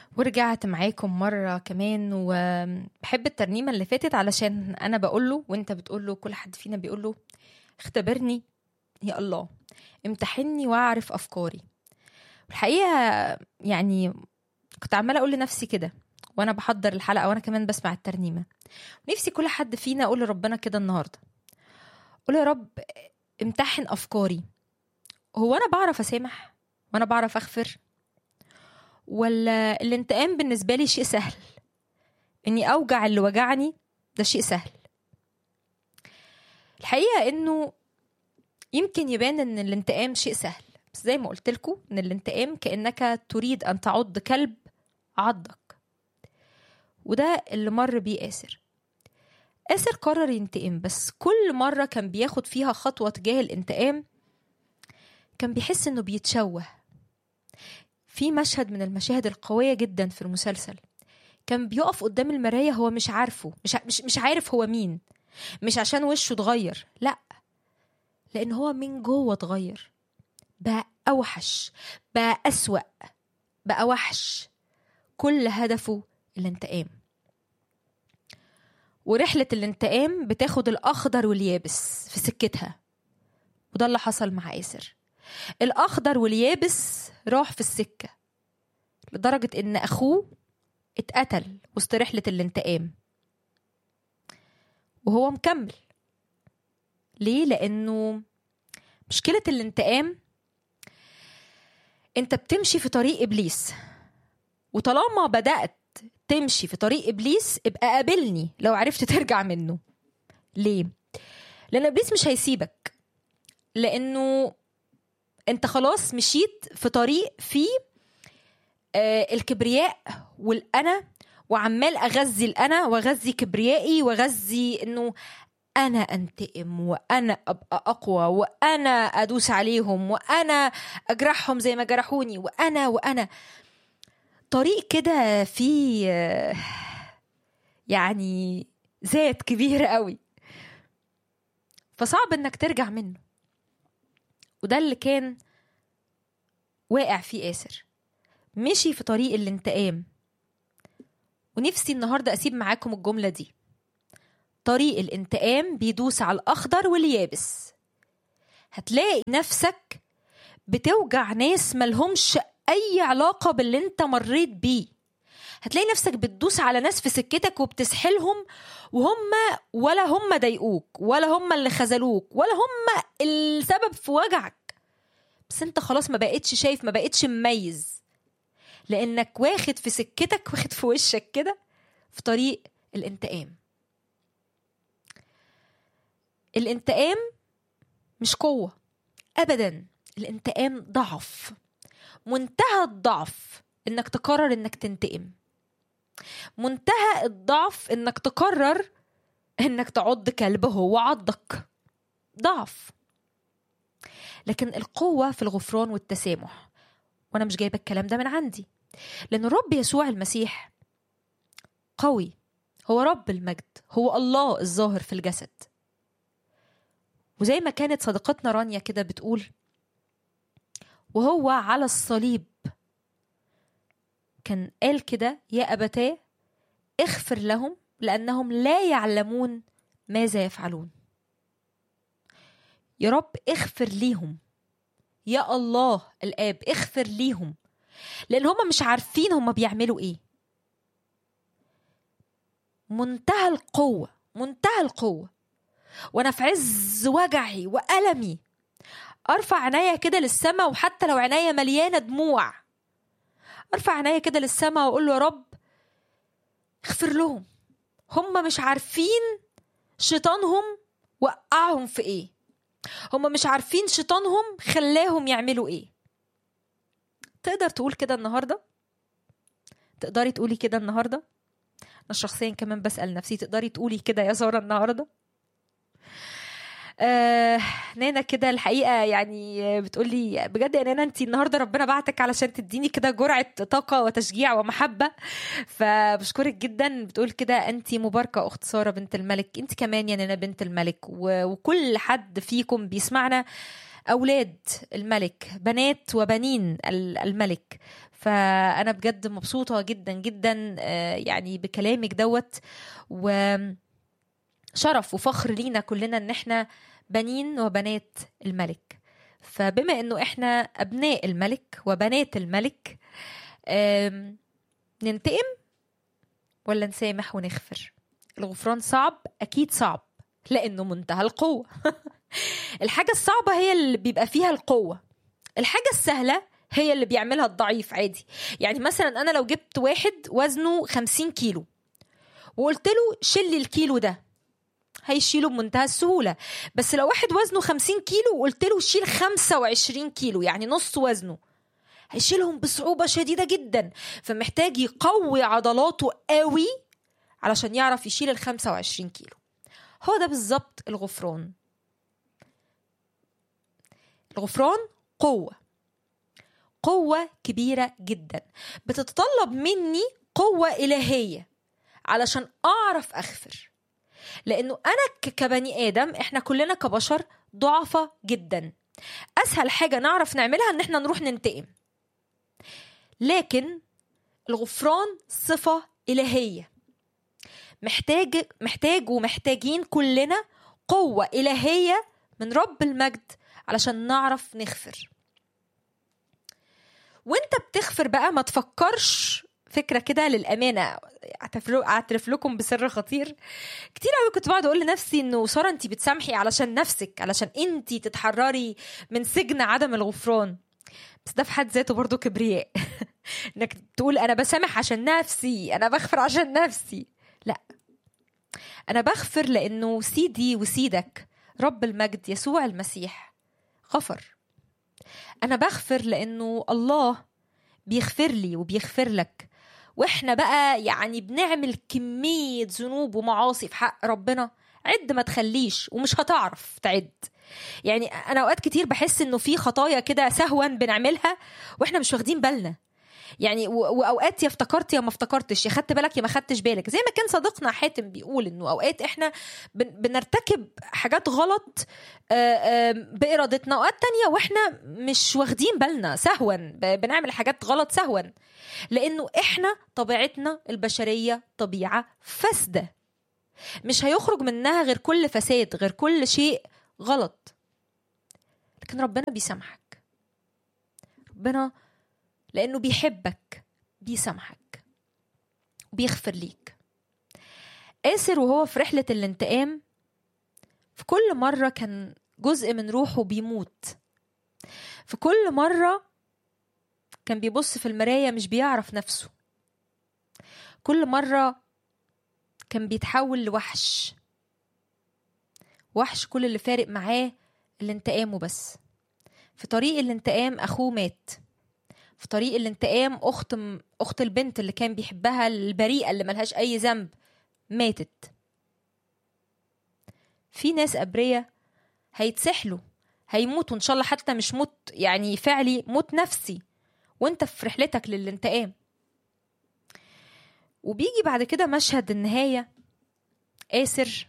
ورجعت معاكم مرة كمان وبحب الترنيمة اللي فاتت علشان أنا بقوله وأنت بتقوله كل حد فينا بيقوله اختبرني يا الله امتحني واعرف أفكاري الحقيقة يعني كنت عمالة أقول لنفسي كده وأنا بحضر الحلقة وأنا كمان بسمع الترنيمة نفسي كل حد فينا أقول لربنا كده النهاردة قول يا رب امتحن أفكاري هو أنا بعرف أسامح وأنا بعرف أغفر ولا الانتقام بالنسبة لي شيء سهل إني أوجع اللي وجعني ده شيء سهل الحقيقة إنه يمكن يبان إن الانتقام شيء سهل بس زي ما قلت لكم إن الانتقام كأنك تريد أن تعض كلب عضك وده اللي مر بيه آسر آسر قرر ينتقم بس كل مرة كان بياخد فيها خطوة تجاه الانتقام كان بيحس إنه بيتشوه في مشهد من المشاهد القوية جدا في المسلسل كان بيقف قدام المراية هو مش عارفه مش مش مش عارف هو مين مش عشان وشه اتغير لا لأن هو من جوه اتغير بقى أوحش بقى أسوأ بقى وحش كل هدفه الانتقام ورحلة الانتقام بتاخد الأخضر واليابس في سكتها وده اللي حصل مع آسر الأخضر واليابس راح في السكة لدرجة إن أخوه اتقتل وسط رحلة الانتقام وهو مكمل ليه؟ لأنه مشكلة الانتقام أنت بتمشي في طريق إبليس وطالما بدأت تمشي في طريق إبليس ابقى قابلني لو عرفت ترجع منه ليه؟ لأن إبليس مش هيسيبك لأنه انت خلاص مشيت في طريق فيه آه الكبرياء والانا وعمال اغذي الانا واغذي كبريائي واغذي انه انا انتقم وانا ابقى اقوى وانا ادوس عليهم وانا اجرحهم زي ما جرحوني وانا وانا طريق كده فيه آه يعني ذات كبيره قوي فصعب انك ترجع منه وده اللي كان واقع فيه آسر مشي في طريق الانتقام ونفسي النهاردة أسيب معاكم الجملة دي طريق الانتقام بيدوس على الأخضر واليابس هتلاقي نفسك بتوجع ناس ملهمش أي علاقة باللي انت مريت بيه هتلاقي نفسك بتدوس على ناس في سكتك وبتسحلهم وهم ولا هم ضايقوك ولا هم اللي خذلوك ولا هم السبب في وجعك بس انت خلاص ما بقتش شايف ما بقتش مميز لانك واخد في سكتك واخد في وشك كده في طريق الانتقام الانتقام مش قوة ابدا الانتقام ضعف منتهى الضعف انك تقرر انك تنتقم منتهى الضعف انك تقرر انك تعض كلب هو عضك ضعف لكن القوة في الغفران والتسامح وانا مش جايبه الكلام ده من عندي لان الرب يسوع المسيح قوي هو رب المجد هو الله الظاهر في الجسد وزي ما كانت صديقتنا رانيا كده بتقول وهو على الصليب كان قال كده يا أبتاه اغفر لهم لأنهم لا يعلمون ماذا يفعلون يا رب اغفر ليهم يا الله الآب اغفر ليهم لأن هم مش عارفين هم بيعملوا إيه منتهى القوة منتهى القوة وأنا في عز وجعي وألمي أرفع عينيا كده للسماء وحتى لو عينيا مليانة دموع ارفع عينيا كده للسماء واقول له يا رب اغفر لهم هم مش عارفين شيطانهم وقعهم في ايه هم مش عارفين شيطانهم خلاهم يعملوا ايه تقدر تقول كده النهارده تقدري تقولي كده النهارده انا شخصيا كمان بسال نفسي تقدري تقولي كده يا ساره النهارده آه نانا كده الحقيقه يعني بتقولي بجد يا نانا انت النهارده ربنا بعتك علشان تديني كده جرعه طاقه وتشجيع ومحبه فبشكرك جدا بتقول كده انت مباركه اخت ساره بنت الملك انت كمان يا نانا بنت الملك و- وكل حد فيكم بيسمعنا اولاد الملك بنات وبنين ال- الملك فانا بجد مبسوطه جدا جدا آه، يعني بكلامك دوت وشرف وفخر لينا كلنا ان احنا بنين وبنات الملك فبما انه احنا ابناء الملك وبنات الملك آم، ننتقم ولا نسامح ونغفر الغفران صعب اكيد صعب لانه منتهى القوه الحاجه الصعبه هي اللي بيبقى فيها القوه الحاجه السهله هي اللي بيعملها الضعيف عادي يعني مثلا انا لو جبت واحد وزنه 50 كيلو وقلت له شيل لي الكيلو ده هيشيله بمنتهى السهولة بس لو واحد وزنه 50 كيلو وقلت له شيل 25 كيلو يعني نص وزنه هيشيلهم بصعوبة شديدة جدا فمحتاج يقوي عضلاته قوي علشان يعرف يشيل ال 25 كيلو هو ده بالظبط الغفران الغفران قوة قوة كبيرة جدا بتتطلب مني قوة إلهية علشان أعرف أغفر لأنه أنا ك- كبني آدم إحنا كلنا كبشر ضعفة جدا أسهل حاجة نعرف نعملها إن إحنا نروح ننتقم لكن الغفران صفة إلهية محتاج محتاج ومحتاجين كلنا قوة إلهية من رب المجد علشان نعرف نغفر وانت بتغفر بقى ما تفكرش فكرة كده للأمانة أعترف- أعترف لكم بسر خطير كتير قوي كنت بقعد أقول لنفسي إنه سارة أنت بتسامحي علشان نفسك علشان أنت تتحرري من سجن عدم الغفران بس ده في حد ذاته برضه كبرياء انك تقول انا بسامح عشان نفسي انا بغفر عشان نفسي لا انا بغفر لانه سيدي وسيدك رب المجد يسوع المسيح غفر انا بغفر لانه الله بيغفر لي وبيغفر لك واحنا بقى يعني بنعمل كمية ذنوب ومعاصي في حق ربنا عد ما تخليش ومش هتعرف تعد يعني انا اوقات كتير بحس انه في خطايا كده سهوا بنعملها واحنا مش واخدين بالنا يعني و- واوقات يا افتكرت يا ما افتكرتش يا خدت بالك يا ما خدتش بالك زي ما كان صديقنا حاتم بيقول انه اوقات احنا بن- بنرتكب حاجات غلط آه، آه، بارادتنا اوقات تانية واحنا مش واخدين بالنا سهوا ب- بنعمل حاجات غلط سهوا لانه احنا طبيعتنا البشريه طبيعه فاسده مش هيخرج منها غير كل فساد غير كل شيء غلط لكن ربنا بيسامحك ربنا لانه بيحبك بيسامحك وبيغفر ليك آسر وهو في رحلة الانتقام في كل مرة كان جزء من روحه بيموت في كل مرة كان بيبص في المراية مش بيعرف نفسه كل مرة كان بيتحول لوحش وحش كل اللي فارق معاه الانتقام وبس في طريق الانتقام أخوه مات في طريق الانتقام أخت أخت البنت اللي كان بيحبها البريئة اللي ملهاش أي ذنب ماتت في ناس أبرياء هيتسحلوا هيموتوا إن شاء الله حتى مش موت يعني فعلي موت نفسي وانت في رحلتك للانتقام وبيجي بعد كده مشهد النهاية آسر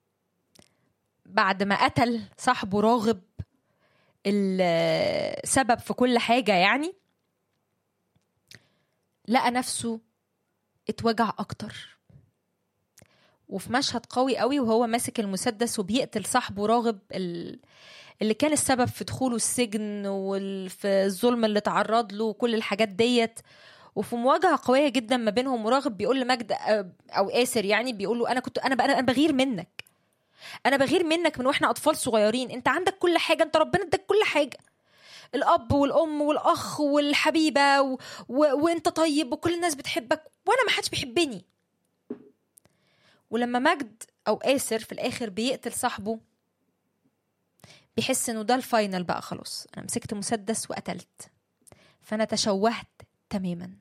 بعد ما قتل صاحبه راغب السبب في كل حاجة يعني لقى نفسه اتوجع أكتر وفي مشهد قوي قوي وهو ماسك المسدس وبيقتل صاحبه راغب ال... اللي كان السبب في دخوله السجن وفي الظلم اللي تعرض له وكل الحاجات ديت وفي مواجهه قويه جدا ما بينهم وراغب بيقول لمجد او اسر يعني بيقول له انا كنت انا بقى انا بغير منك انا بغير منك من واحنا اطفال صغيرين انت عندك كل حاجه انت ربنا اداك كل حاجه الاب والام والاخ والحبيبه و... و... وانت طيب وكل الناس بتحبك وانا ما حدش بيحبني ولما مجد او اسر في الاخر بيقتل صاحبه بيحس انه ده الفاينل بقى خلاص انا مسكت مسدس وقتلت فانا تشوهت تماما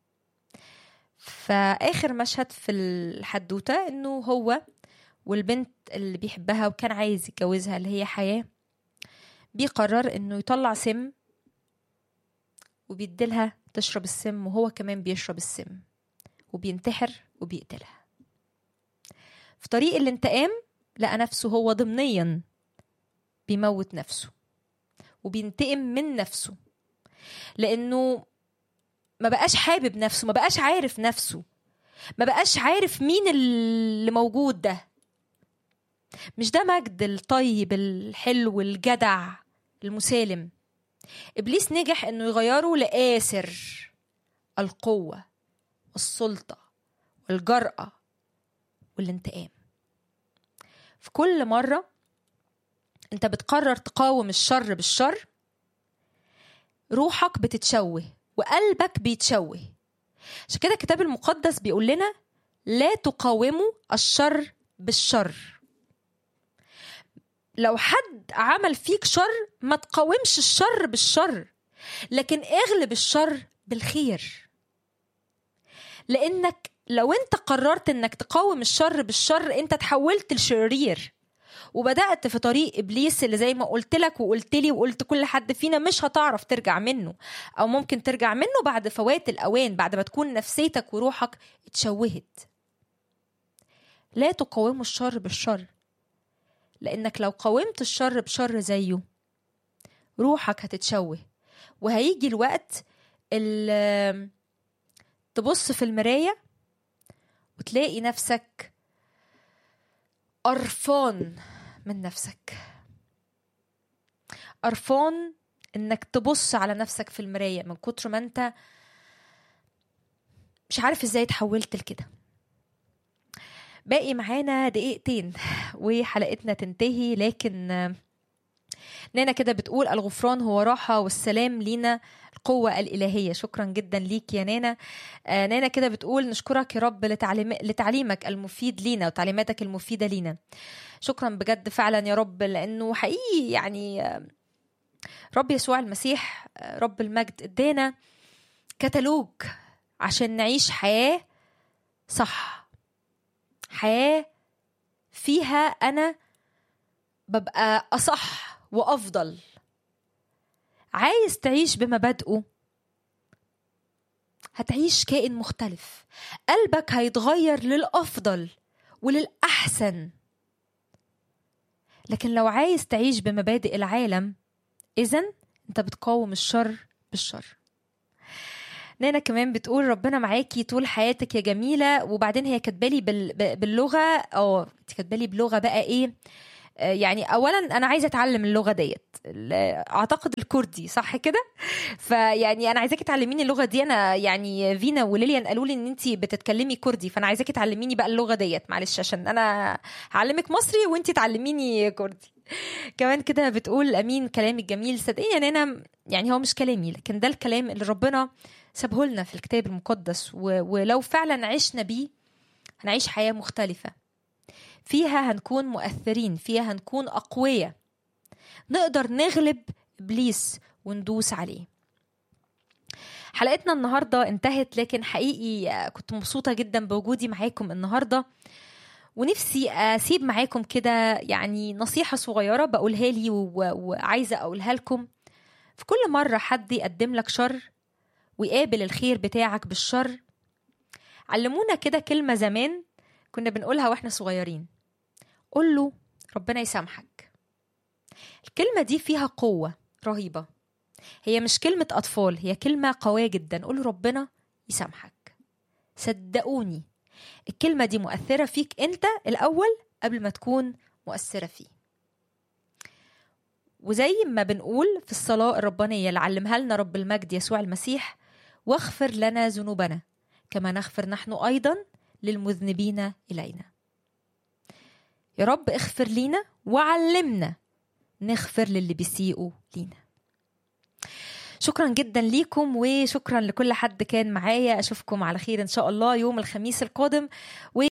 فاخر مشهد في الحدوته انه هو والبنت اللي بيحبها وكان عايز يتجوزها اللي هي حياه بيقرر انه يطلع سم وبيديلها تشرب السم وهو كمان بيشرب السم وبينتحر وبيقتلها في طريق الانتقام لقى نفسه هو ضمنيا بيموت نفسه وبينتقم من نفسه لانه ما بقاش حابب نفسه ما بقاش عارف نفسه ما بقاش عارف مين اللي موجود ده مش ده مجد الطيب الحلو الجدع المسالم ابليس نجح انه يغيره لآسر القوه والسلطه والجراه والانتقام في كل مره انت بتقرر تقاوم الشر بالشر روحك بتتشوه وقلبك بيتشوه عشان كده الكتاب المقدس بيقول لنا لا تقاوموا الشر بالشر لو حد عمل فيك شر ما تقاومش الشر بالشر لكن اغلب الشر بالخير لانك لو انت قررت انك تقاوم الشر بالشر انت تحولت لشرير وبدات في طريق ابليس اللي زي ما قلت لك وقلت لي وقلت كل حد فينا مش هتعرف ترجع منه او ممكن ترجع منه بعد فوات الاوان بعد ما تكون نفسيتك وروحك اتشوهت لا تقاوموا الشر بالشر لانك لو قاومت الشر بشر زيه روحك هتتشوه وهيجي الوقت اللي تبص في المرايه وتلاقي نفسك قرفان من نفسك قرفان انك تبص على نفسك في المرايه من كتر ما انت مش عارف ازاي اتحولت لكده باقي معانا دقيقتين وحلقتنا تنتهي لكن نانا كده بتقول الغفران هو راحة والسلام لينا القوة الإلهية شكرا جدا ليك يا نانا آه نانا كده بتقول نشكرك يا رب لتعليم لتعليمك المفيد لينا وتعليماتك المفيدة لينا شكرا بجد فعلا يا رب لأنه حقيقي يعني رب يسوع المسيح رب المجد ادانا كتالوج عشان نعيش حياة صح حياة فيها أنا ببقى أصح وأفضل عايز تعيش بمبادئه هتعيش كائن مختلف قلبك هيتغير للأفضل وللأحسن لكن لو عايز تعيش بمبادئ العالم إذن أنت بتقاوم الشر بالشر نانا كمان بتقول ربنا معاكي طول حياتك يا جميله وبعدين هي كاتبالي باللغه اه انت كاتبالي بلغه بقى ايه يعني اولا انا عايزه اتعلم اللغه ديت اعتقد الكردي صح كده فيعني انا عايزاكي تعلميني اللغه دي انا يعني فينا وليليان قالوا لي ان انت بتتكلمي كردي فانا عايزاكي تعلميني بقى اللغه ديت معلش عشان انا هعلمك مصري وانت تعلميني كردي كمان كده بتقول امين كلامك جميل صدقيني يا نانا يعني هو مش كلامي لكن ده الكلام اللي ربنا سابه لنا في الكتاب المقدس و... ولو فعلا عشنا بيه هنعيش حياه مختلفه فيها هنكون مؤثرين فيها هنكون أقوياء نقدر نغلب إبليس وندوس عليه حلقتنا النهاردة انتهت لكن حقيقي كنت مبسوطة جدا بوجودي معاكم النهاردة ونفسي أسيب معاكم كده يعني نصيحة صغيرة بقولها لي وعايزة أقولها لكم في كل مرة حد يقدم لك شر ويقابل الخير بتاعك بالشر علمونا كده كلمة زمان كنا بنقولها واحنا صغيرين قول له ربنا يسامحك الكلمة دي فيها قوة رهيبة هي مش كلمة أطفال هي كلمة قوية جدا قول له ربنا يسامحك صدقوني الكلمة دي مؤثرة فيك أنت الأول قبل ما تكون مؤثرة فيه وزي ما بنقول في الصلاة الربانية اللي علمها لنا رب المجد يسوع المسيح واغفر لنا ذنوبنا كما نغفر نحن أيضا للمذنبين إلينا يا رب اغفر لينا وعلمنا نغفر للي بيسيئوا لينا شكرا جدا ليكم وشكرا لكل حد كان معايا اشوفكم على خير ان شاء الله يوم الخميس القادم و